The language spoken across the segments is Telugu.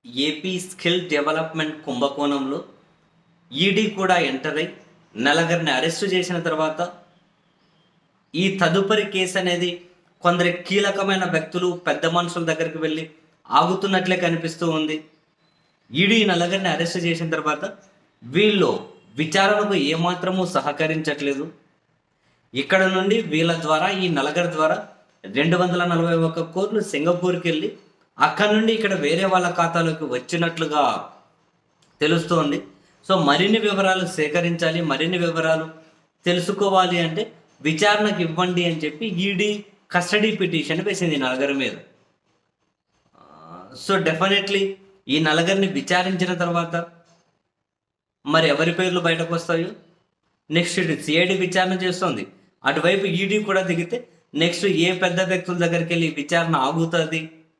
ఏపీ స్కిల్ డెవలప్మెంట్ కుంభకోణంలో ఈడీ కూడా ఎంటర్ అయి నలుగురిని అరెస్టు చేసిన తర్వాత ఈ తదుపరి కేసు అనేది కొందరి కీలకమైన వ్యక్తులు పెద్ద మనుషుల దగ్గరికి వెళ్ళి ఆగుతున్నట్లే కనిపిస్తూ ఉంది ఈడీ నలుగురిని అరెస్ట్ చేసిన తర్వాత వీళ్ళు విచారణకు ఏమాత్రము సహకరించట్లేదు ఇక్కడ నుండి వీళ్ళ ద్వారా ఈ నలుగురి ద్వారా రెండు వందల నలభై ఒక్క కోట్లు సింగపూర్కి వెళ్ళి అక్కడ నుండి ఇక్కడ వేరే వాళ్ళ ఖాతాలోకి వచ్చినట్లుగా తెలుస్తోంది సో మరిన్ని వివరాలు సేకరించాలి మరిన్ని వివరాలు తెలుసుకోవాలి అంటే విచారణకు ఇవ్వండి అని చెప్పి ఈడీ కస్టడీ పిటిషన్ వేసింది ఈ నలుగురి మీద సో డెఫినెట్లీ ఈ నలుగురిని విచారించిన తర్వాత మరి ఎవరి పేర్లు బయటకు వస్తాయో నెక్స్ట్ ఇటు సిఐడి విచారణ చేస్తుంది అటువైపు ఈడీ కూడా దిగితే నెక్స్ట్ ఏ పెద్ద వ్యక్తుల దగ్గరికి వెళ్ళి విచారణ ఆగుతుంది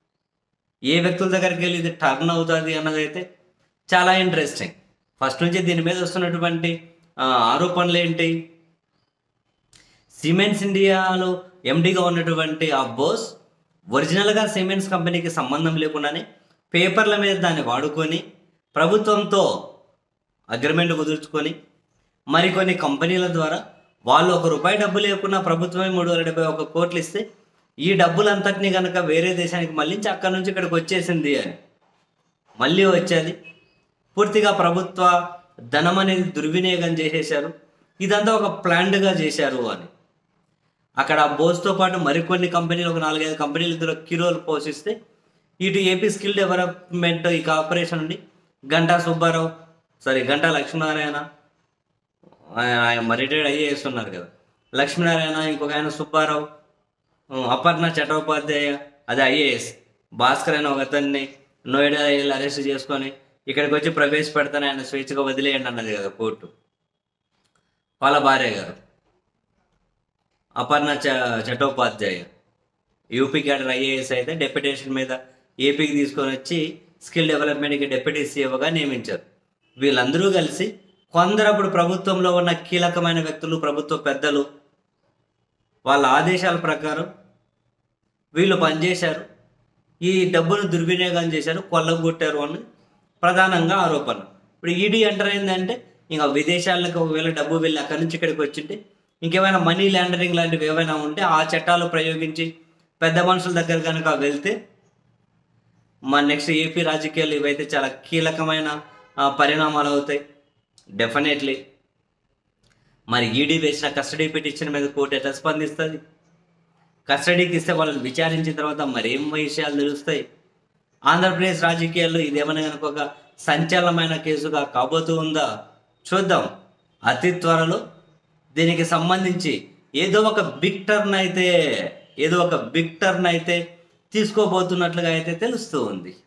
ఏ వ్యక్తుల దగ్గరికి వెళ్ళి ఇది టర్న్ అవుతుంది అన్నది అయితే చాలా ఇంట్రెస్టింగ్ ఫస్ట్ నుంచి దీని మీద వస్తున్నటువంటి ఆ, ఆరోపణలు ఏంటి సిమెంట్స్ ఇండియాలో ఎండిగా ఉన్నటువంటి ఆ బోస్ ఒరిజినల్గా సిమెంట్స్ కంపెనీకి సంబంధం లేకుండానే పేపర్ల మీద దాన్ని వాడుకొని ప్రభుత్వంతో అగ్రిమెంట్ కుదుర్చుకొని మరికొన్ని కంపెనీల ద్వారా వాళ్ళు ఒక రూపాయి డబ్బు లేకున్నా ప్రభుత్వమే మూడు వందల డెబ్బై ఒక కోట్లు ఇస్తే ఈ డబ్బులంతటినీ కనుక వేరే దేశానికి మళ్ళించి అక్కడి నుంచి ఇక్కడికి వచ్చేసింది అని మళ్ళీ వచ్చేది పూర్తిగా ప్రభుత్వ ధనం అనేది దుర్వినియోగం చేసేశారు ఇదంతా ఒక ప్లాన్డ్గా చేశారు అని అక్కడ ఆ బోస్తో పాటు మరికొన్ని కంపెనీలు ఒక నాలుగైదు కంపెనీలు ఇందులో కిరోలు పోషిస్తే ఇటు ఏపీ స్కిల్ డెవలప్మెంట్ ఈ కార్పొరేషన్ నుండి గంటా సుబ్బారావు సారీ గంటా లక్ష్మీనారాయణ ఆయన ఆయన రిటైర్డ్ ఐఏఎస్ ఉన్నారు కదా లక్ష్మీనారాయణ ఇంకొక ఆయన సుబ్బారావు ఉమ్, అపర్ణ చట్టోపాధ్యాయ అది ఐఏఎస్ భాస్కర్ అనే ఒక అతన్ని నోయిడా వెళ్ళి అరెస్ట్ చేసుకొని ఇక్కడికి వచ్చి ప్రవేశపెడతాను ఆయన స్వేచ్ఛగా వదిలేయండి అన్నది కదా కోర్టు వాళ్ళ భార్య గారు అపర్ణ చ చట్టోపాధ్యాయ యూపీ క్యాడర్ ఐఏఎస్ అయితే డెప్యుటేషన్ మీద ఏపీకి తీసుకొని వచ్చి స్కిల్ డెవలప్మెంట్కి డెప్యూటీ సీఓగా నియమించారు వీళ్ళందరూ కలిసి కొందరు అప్పుడు ప్రభుత్వంలో ఉన్న కీలకమైన వ్యక్తులు ప్రభుత్వ పెద్దలు వాళ్ళ ఆదేశాల ప్రకారం వీళ్ళు పనిచేశారు ఈ డబ్బును దుర్వినియోగం చేశారు కొల్లగొట్టారు అని ప్రధానంగా ఆరోపణ ఇప్పుడు ఈడీ ఎంటర్ అయిందంటే ఇంకా విదేశాలకు ఒకవేళ డబ్బు వెళ్ళి అక్కడి నుంచి ఇక్కడికి వచ్చింటే ఇంకేమైనా మనీ లాండరింగ్ లాంటివి ఏమైనా ఉంటే ఆ చట్టాలు ప్రయోగించి పెద్ద మనుషుల దగ్గర కనుక వెళ్తే మా నెక్స్ట్ ఏపీ రాజకీయాలు ఇవైతే చాలా కీలకమైన ఆ, పరిణామాలు అవుతాయి డెఫినెట్లీ మరి ఈడీ వేసిన కస్టడీ పిటిషన్ మీద కోర్టు ఎట్లా స్పందిస్తుంది కస్టడీకి ఇస్తే వాళ్ళని విచారించిన తర్వాత మరేం విషయాలు తెలుస్తాయి ఆంధ్రప్రదేశ్ రాజకీయాల్లో ఇదేమైనా కనుక ఒక సంచలనమైన కేసుగా కాబోతూ ఉందా చూద్దాం అతి త్వరలో దీనికి సంబంధించి ఏదో ఒక బిగ్ టర్న్ అయితే ఏదో ఒక బిగ్ టర్న్ అయితే తీసుకోబోతున్నట్లుగా అయితే తెలుస్తూ ఉంది